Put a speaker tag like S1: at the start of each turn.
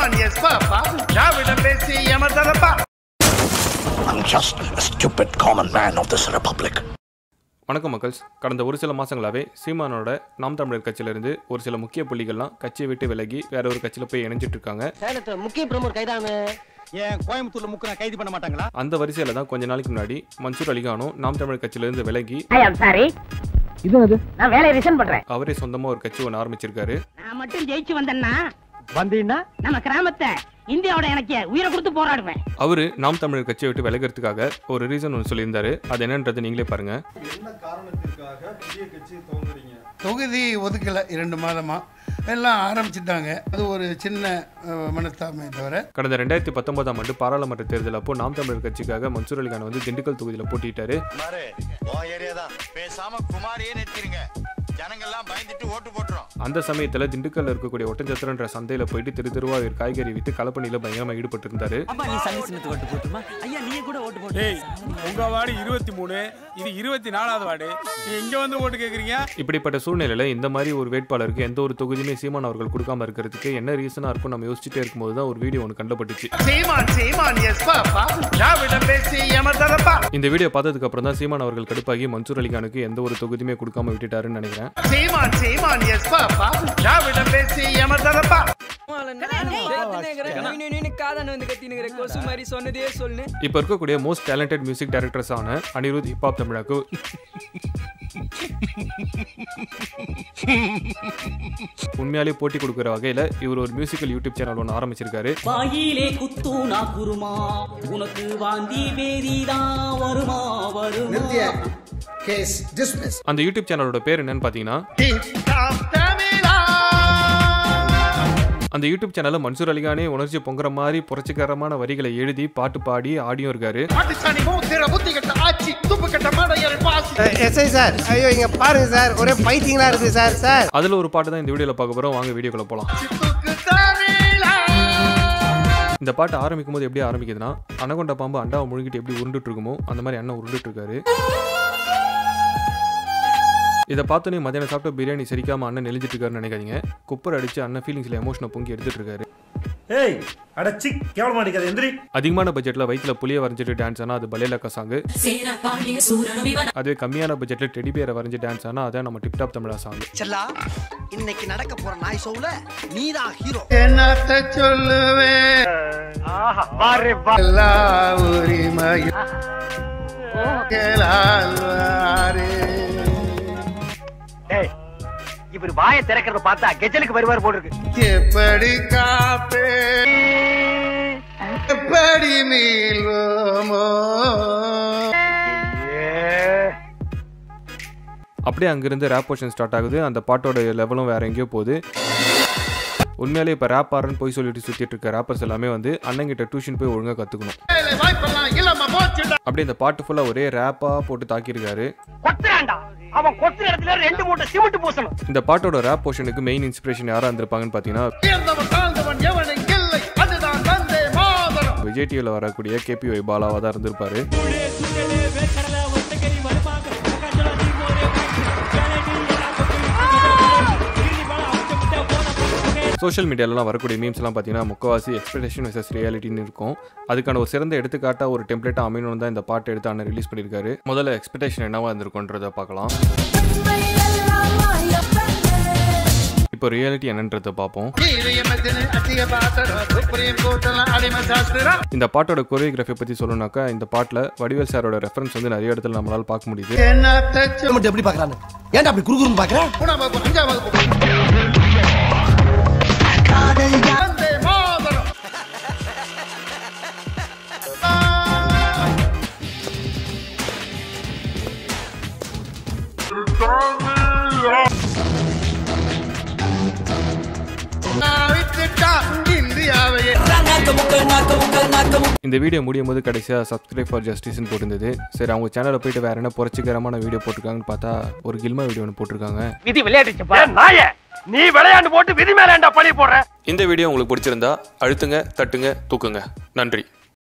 S1: சீமான் yes papa திராவிடம் பேசி எமதரப்பா
S2: I'm just a stupid common man of this republic.
S3: வணக்கம் மக்கள்ஸ் கடந்த ஒரு சில மாதங்களாகவே சீமானோட நாம் தமிழர் கட்சியிலிருந்து ஒரு சில முக்கிய புள்ளிகள்லாம் கட்சியை விட்டு விலகி வேற ஒரு கட்சியில் போய் இணைஞ்சிட்டு இருக்காங்க
S4: சேலத்துல முக்கிய பிரமுகர் கைதாமே
S5: ஏன் கோயம்புத்தூர்ல முக்கு கைது பண்ண மாட்டாங்களா
S3: அந்த வரிசையில் தான் கொஞ்ச நாளைக்கு முன்னாடி மன்சூர் அலிகானும் நாம் தமிழர் கட்சியிலிருந்து விலகி
S4: ஐ ஆம் சாரி நான் வேலையை ரிசைன் பண்றேன்
S3: அவரே சொந்தமாக ஒரு கட்சி ஒன்று ஆரம்பிச்சிருக்காரு
S4: நான் மட்டும் ஜெயிச்சு வந்தேன்னா
S5: வந்தீங்கன்னா
S4: நம்ம கிராமத்தை இந்தியாவோட எனக்கு உயிரை கொடுத்து போராடுவேன்
S3: அவர் நாம் தமிழர் கட்சியை விட்டு விலகிறதுக்காக ஒரு ரீசன் ஒன்று சொல்லியிருந்தாரு அது என்னன்றது நீங்களே பாருங்க
S1: தொகுதி ஒதுக்கல இரண்டு மாதமா எல்லாம் ஆரம்பிச்சிட்டாங்க அது ஒரு சின்ன அஹ், மனஸ்தாபமே தவிர
S3: கடந்த ரெண்டாயிரத்தி பத்தொன்பதாம் ஆண்டு பாராளுமன்ற தேர்தல் அப்போ நாம் தமிழர் கட்சிக்காக மன்சூர் அலிகான் வந்து திண்டுக்கல் தொகுதியில் போட்டிட்டாரு
S6: குமாரு உன் ஏரியா தான் பேசாம குமாரையே நிறுத்திருங்க ஜனங்கள்லாம் பயந்துட்டு ஓட்டு போட்டுரும்
S3: அந்த சமயத்தில் திண்டுக்கல்ல இருக்கக்கூடிய ஒட்டஞ்சத்திரன்ற சந்தையில் போயிட்டு திரு திருவா ஒரு காய்கறி விற்று கலப்பணியில் பயங்கரமாக ஈடுபட்டு இருந்தாரு
S7: அப்பா நீ சந்தி சின்னத்துக்கு ஓட்டு போட்டுமா ஐயா நீங்க கூட ஓட்டு போட்டு
S5: ஏய் உங்க வார்டு இருபத்தி மூணு இது இருபத்தி நாலாவது வார்டு நீ இங்க வந்து ஓட்டு கேக்குறீங்க
S3: இப்படிப்பட்ட சூழ்நிலையில் இந்த மாதிரி ஒரு வேட்பாளருக்கு எந்த ஒரு தொகுதியுமே சீமான் அவர்கள் கொடுக்காம இருக்கிறதுக்கு என்ன ரீசனாக இருக்கும் நம்ம யோசிச்சுட்டே இருக்கும்போது தான் ஒரு வீடியோ ஒன்று கண்டுபட்டுச்சு
S1: சீமான் சீமான் எஸ் பாப்பா திராவிடம் பேசி எமதரப்பா
S3: இந்த வீடியோ பார்த்ததுக்கு அப்புறம் தான் சீமான் அவர்கள் கடுப்பாகி மன்சூர் அலிகானுக்கு எந்த ஒரு தொகுதியுமே கொடுக்காம விட்டுட்டாருன்னு நினைக்கிறேன்
S1: சீமான் சீமான் எஸ் பாப்பா திராவிடம் பேசி எமதரப்பா
S7: காதான வந்து கத்தினுங்கிற கொசு மாதிரி சொன்னதே சொல்லு
S3: இப்போ இருக்கக்கூடிய மோஸ்ட் டேலண்டட் மியூசிக் டைரக்டர்ஸான அனிருத் ஹிப்ஹாப் தமிழாக்கு உண்மையாலே போட்டி கொடுக்குற வகையில் இவர் ஒரு மியூசிக்கல் யூடியூப் சேனல் ஒன்று ஆரம்பிச்சிருக்காரு
S8: வாயிலே குத்தூனா குருமா உனக்கு வாந்தி பேதிதான் வருமா வருமா
S3: அந்த யூடியூப் சேனலோட பேர் என்னன்னு பார்த்தீங்கன்னா
S1: டிப்டாப் தமிழா
S3: அந்த யூடியூப் சேனலில் மன்சூர் அலிகானே உணர்ச்சி பொங்குற மாதிரி புரட்சிகரமான வரிகளை எழுதி பாட்டு பாடி ஆடியும் இருக்காரு
S1: பாட்டுச்சாணி மூத்திர புத்தி கட்ட ஆட்சி துப்பு கட்ட மடையல் பாசி
S9: எஸ்ஐ சார் ஐயோ இங்க பாருங்க சார் ஒரே பைத்தியங்களா இருக்கு சார் சார்
S3: அதில் ஒரு பாட்டு தான் இந்த வீடியோவில் பார்க்க போகிறோம் வாங்க வீடியோக்குள்ள போகலாம்
S1: சித்துக்கு தமிழா
S3: இந்த பாட்டு ஆரம்பிக்கும் போது எப்படி ஆரம்பிக்குதுன்னா அனகொண்ட பாம்பு அண்டாவை முழுங்கிட்டு எப்படி உருண்டுட்டு இருக்குமோ அந்த மாதிரி அண்ணன் உருண்டுட்டு இருக்காரு இதை பார்த்தோன்னே மத்தியானம் சாப்பிட்டு பிரியாணி சரிக்காம அண்ணன் நெளிஞ்சிட்டு இருக்காருன்னு நினைக்காதீங்க குப்பர் அடிச்சு அண்ணன் ஃபீலிங்ஸ்ல எமோஷனை பொங்கி எடுத்துட்டு இருக்காரு
S5: ஏய் அடச்சி கேவலமா அடிக்காத எந்திரி
S3: அதிகமான பட்ஜெட்ல வயிற்றுல புளிய வரைஞ்சிட்டு டான்ஸ் ஆனா அது பலேலக்கா சாங் அதுவே கம்மியான பட்ஜெட்ல டெடி பேரை வரைஞ்சி டான்ஸ் ஆனா அதான் நம்ம டிப்டாப் தமிழா சாங்
S9: செல்லா இன்னைக்கு நடக்க போற நாய் ஷோவுல நீதான் ஹீரோ
S1: என்னத்த சொல்லுவேன் எல்லா உரிமையும் கேளாழ்வாரே.
S4: இவர் வாயை திறக்கிறத பார்த்தா கெஜலுக்கு வருவார் போல இருக்கு
S1: எப்படி காப்பே எப்படி மீள்வோமோ
S3: அப்படியே அங்கிருந்து ரேப் போர்ஷன் ஸ்டார்ட் ஆகுது அந்த பாட்டோட லெவலும் வேற எங்கேயோ போகுது உண்மையாலே இப்போ ரேப் ஆடுறன்னு போய் சொல்லிட்டு சுத்திட்டு இருக்க ரேப்பர்ஸ் எல்லாமே வந்து அண்ணங்கிட்ட டியூஷன் போய் ஒழுங்கா கத்துக்கணும்
S1: வேலை வாய்ப்பெல்லாம் இல்லாம போச்சுடா
S3: அப்படியே இந்த பாட்டு ஃபுல்லா ஒரே ரேப்பா போட்டு தாக்கியிருக்காரு
S4: கொத்துறான்டா அவன் கொத்துற இடத்துல ரெண்டு மூட்டை சிமெண்ட் பூசணும்
S3: இந்த பாட்டோட ரேப் போர்ஷனுக்கு மெயின் இன்ஸ்பிரேஷன் யாரா இருந்திருப்பாங்கன்னு பார்த்தீங்கன்னா
S1: உயர்ந்தவன் தாழ்ந்தவன் எவனும் இல்லை அதுதான் வந்தே மாதரம்
S3: விஜய் டிவியில் வரக்கூடிய கேபி ஒய் பாலாவா தான் இருந்திருப்பாரு சோஷியல் மீடியாலலாம் வரக்கூடிய மீம்ஸ்லாம் பார்த்தீங்கன்னா முக்கவாசி எக்ஸ்பெக்டேஷன் வெசஸ் ரியாலிட்டின்னு இருக்கும் அதுக்கான ஒரு சிறந்த எடுத்துக்காட்டாக ஒரு டெம்ப்ளேட்டாக அமையணும்னு தான் இந்த பாட்டு எடுத்து அண்ணன் ரிலீஸ் பண்ணியிருக்காரு முதல்ல எக்ஸ்பெக்டேஷன் என்னவா இருந்திருக்குன்றதை பார்க்கலாம் இப்போ ரியாலிட்டி என்னன்றதை பார்ப்போம்
S1: கீழியமத்தின் அத்திய பாத்திரம் சுப்ரீம் கோர்ட்டெல்லாம் அடிமை சாஸ்திரம்
S3: இந்த பாட்டோட கொரியோகிராஃபி பற்றி சொல்லணும்னாக்கா இந்த பாட்டில் வடிவேல் சாரோட ரெஃபரன்ஸ் வந்து நிறைய இடத்துல நம்மளால் பார்க்க முடியுது
S1: என்னத்த சொல்ல
S9: மட்டும் எப்படி பாக்குறானு ஏன்டா அப்படி குறுகுறுன்னு பாக்குற
S1: மூணாம் வகுப்பு அஞ்சாம் வகுப்பு வந்தே மாதரம் நான் விட்டுட்டா இந்தியாவையே
S3: இந்த வீடியோ முடியும் போது கடைசியாக சப்ஸ்கிரைப் ஃபார் ஜஸ்டிஸ்னு போட்டிருந்தது சரி அவங்க சேனலில் போயிட்டு வேற என்ன புரட்சிகரமான வீடியோ போட்டிருக்காங்கன்னு பார்த்தா ஒரு கில்மா வீடியோ ஒன்று போட்டிருக்காங்க
S4: விதி விளையாடுச்சுப்பா நாய நீ விளையாண்டு போட்டு விதி மேலேண்டா பழி போடுற
S3: இந்த வீடியோ உங்களுக்கு பிடிச்சிருந்தா அழுத்துங்க தட்டுங்க தூக்குங்க நன்றி